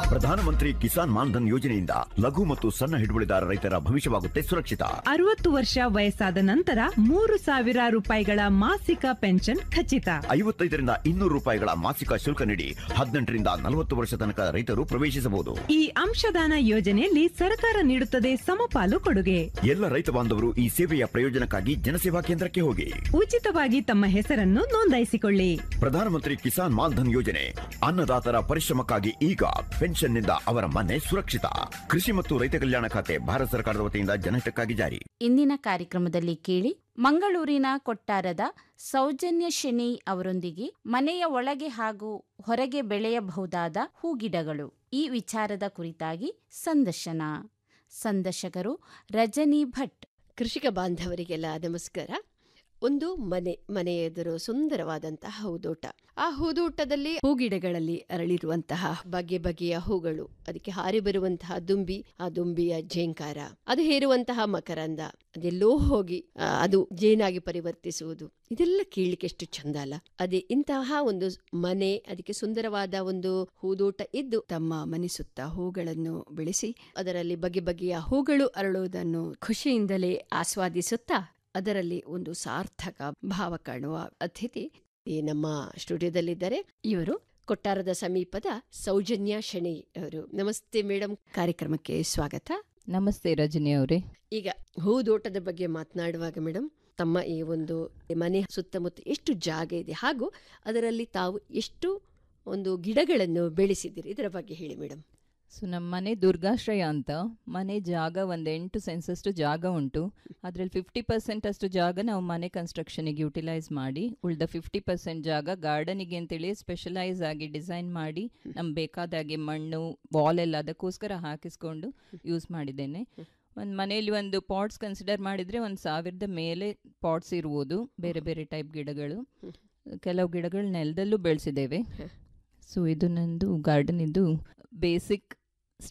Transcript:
ಪ್ರಧಾನಮಂತ್ರಿ ಕಿಸಾನ್ ಮಾನ್ಧನ್ ಯೋಜನೆಯಿಂದ ಲಘು ಮತ್ತು ಸಣ್ಣ ಹಿಡುವಳಿದಾರ ರೈತರ ಭವಿಷ್ಯವಾಗುತ್ತೆ ಸುರಕ್ಷಿತ ಅರವತ್ತು ವರ್ಷ ವಯಸ್ಸಾದ ನಂತರ ಮೂರು ಸಾವಿರ ರೂಪಾಯಿಗಳ ಮಾಸಿಕ ಪೆನ್ಷನ್ ಖಚಿತ ಐವತ್ತೈದರಿಂದ ಇನ್ನೂರು ರೂಪಾಯಿಗಳ ಮಾಸಿಕ ಶುಲ್ಕ ನೀಡಿ ಹದಿನೆಂಟರಿಂದ ನಲವತ್ತು ವರ್ಷ ತನಕ ರೈತರು ಪ್ರವೇಶಿಸಬಹುದು ಈ ಅಂಶದಾನ ಯೋಜನೆಯಲ್ಲಿ ಸರ್ಕಾರ ನೀಡುತ್ತದೆ ಸಮಪಾಲು ಕೊಡುಗೆ ಎಲ್ಲ ರೈತ ಬಾಂಧವರು ಈ ಸೇವೆಯ ಪ್ರಯೋಜನಕ್ಕಾಗಿ ಜನಸೇವಾ ಕೇಂದ್ರಕ್ಕೆ ಹೋಗಿ ಉಚಿತವಾಗಿ ತಮ್ಮ ಹೆಸರನ್ನು ನೋಂದಾಯಿಸಿಕೊಳ್ಳಿ ಪ್ರಧಾನಮಂತ್ರಿ ಕಿಸಾನ್ ಮಾನ್ಧನ್ ಯೋಜನೆ ಅನ್ನದಾತರ ಪರಿಶ್ರಮಕ್ಕಾಗಿ ಈಗ ಪೆನ್ಷನ್ನಿಂದ ಅವರ ಮನೆ ಸುರಕ್ಷಿತ ಕೃಷಿ ಮತ್ತು ರೈತ ಕಲ್ಯಾಣ ಖಾತೆ ಭಾರತ ಸರ್ಕಾರದ ವತಿಯಿಂದ ಜನಹಿತಕ್ಕಾಗಿ ಜಾರಿ ಇಂದಿನ ಕಾರ್ಯಕ್ರಮದಲ್ಲಿ ಕೇಳಿ ಮಂಗಳೂರಿನ ಕೊಟ್ಟಾರದ ಸೌಜನ್ಯ ಶೆಣಿ ಅವರೊಂದಿಗೆ ಮನೆಯ ಒಳಗೆ ಹಾಗೂ ಹೊರಗೆ ಬೆಳೆಯಬಹುದಾದ ಹೂಗಿಡಗಳು ಈ ವಿಚಾರದ ಕುರಿತಾಗಿ ಸಂದರ್ಶನ ಸಂದರ್ಶಕರು ರಜನಿ ಭಟ್ ಕೃಷಿಕ ಬಾಂಧವರಿಗೆಲ್ಲ ನಮಸ್ಕಾರ ಒಂದು ಮನೆ ಮನೆಯ ಎದುರು ಸುಂದರವಾದಂತಹ ಹೂದೋಟ ಆ ಹೂದೋಟದಲ್ಲಿ ಹೂಗಿಡಗಳಲ್ಲಿ ಅರಳಿರುವಂತಹ ಬಗೆ ಬಗೆಯ ಹೂಗಳು ಅದಕ್ಕೆ ಹಾರಿ ಬರುವಂತಹ ದುಂಬಿ ಆ ದುಂಬಿಯ ಝೇಂಕಾರ ಅದು ಹೇರುವಂತಹ ಮಕರಂದ ಅದೆಲ್ಲೋ ಹೋಗಿ ಆ, ಅದು ಜೇನಾಗಿ ಪರಿವರ್ತಿಸುವುದು ಇದೆಲ್ಲ ಕೇಳಲಿಕ್ಕೆ ಎಷ್ಟು ಚಂದ ಅಲ್ಲ ಅದೇ ಇಂತಹ ಒಂದು ಮನೆ ಅದಕ್ಕೆ ಸುಂದರವಾದ ಒಂದು ಹೂದೋಟ ಇದ್ದು ತಮ್ಮ ಮನೆ ಸುತ್ತ ಹೂಗಳನ್ನು ಬೆಳೆಸಿ ಅದರಲ್ಲಿ ಬಗೆ ಬಗೆಯ ಹೂಗಳು ಅರಳುವುದನ್ನು ಖುಷಿಯಿಂದಲೇ ಆಸ್ವಾದಿಸುತ್ತಾ ಅದರಲ್ಲಿ ಒಂದು ಸಾರ್ಥಕ ಭಾವ ಕಾಣುವ ಅತಿಥಿ ಈ ನಮ್ಮ ಸ್ಟುಡಿಯೋದಲ್ಲಿದ್ದಾರೆ ಇವರು ಕೊಟ್ಟಾರದ ಸಮೀಪದ ಸೌಜನ್ಯ ಶೆಣಿ ಅವರು ನಮಸ್ತೆ ಮೇಡಮ್ ಕಾರ್ಯಕ್ರಮಕ್ಕೆ ಸ್ವಾಗತ ನಮಸ್ತೆ ರಜನಿ ಅವರೇ ಈಗ ಹೂದೋಟದ ಬಗ್ಗೆ ಮಾತನಾಡುವಾಗ ಮೇಡಮ್ ತಮ್ಮ ಈ ಒಂದು ಮನೆ ಸುತ್ತಮುತ್ತ ಎಷ್ಟು ಜಾಗ ಇದೆ ಹಾಗೂ ಅದರಲ್ಲಿ ತಾವು ಎಷ್ಟು ಒಂದು ಗಿಡಗಳನ್ನು ಬೆಳೆಸಿದ್ದೀರಿ ಇದರ ಬಗ್ಗೆ ಹೇಳಿ ಮೇಡಮ್ ಸೊ ನಮ್ಮ ಮನೆ ದುರ್ಗಾಶ್ರಯ ಅಂತ ಮನೆ ಜಾಗ ಒಂದು ಎಂಟು ಸೆನ್ಸಷ್ಟು ಜಾಗ ಉಂಟು ಅದರಲ್ಲಿ ಫಿಫ್ಟಿ ಪರ್ಸೆಂಟ್ ಅಷ್ಟು ಜಾಗ ನಾವು ಮನೆ ಕನ್ಸ್ಟ್ರಕ್ಷನಿಗೆ ಯುಟಿಲೈಸ್ ಮಾಡಿ ಉಳಿದ ಫಿಫ್ಟಿ ಪರ್ಸೆಂಟ್ ಜಾಗ ಗಾರ್ಡನಿಗೆ ಅಂತೇಳಿ ಸ್ಪೆಷಲೈಸ್ ಆಗಿ ಡಿಸೈನ್ ಮಾಡಿ ನಮ್ಗೆ ಬೇಕಾದ ಹಾಗೆ ಮಣ್ಣು ವಾಲ್ ಎಲ್ಲ ಅದಕ್ಕೋಸ್ಕರ ಹಾಕಿಸ್ಕೊಂಡು ಯೂಸ್ ಮಾಡಿದ್ದೇನೆ ಒಂದು ಮನೆಯಲ್ಲಿ ಒಂದು ಪಾಟ್ಸ್ ಕನ್ಸಿಡರ್ ಮಾಡಿದರೆ ಒಂದು ಸಾವಿರದ ಮೇಲೆ ಪಾಟ್ಸ್ ಇರ್ಬೋದು ಬೇರೆ ಬೇರೆ ಟೈಪ್ ಗಿಡಗಳು ಕೆಲವು ಗಿಡಗಳು ನೆಲದಲ್ಲೂ ಬೆಳೆಸಿದ್ದೇವೆ ಸೊ ಇದು ನಂದು ಗಾರ್ಡನ್ ಇದು ಬೇಸಿಕ್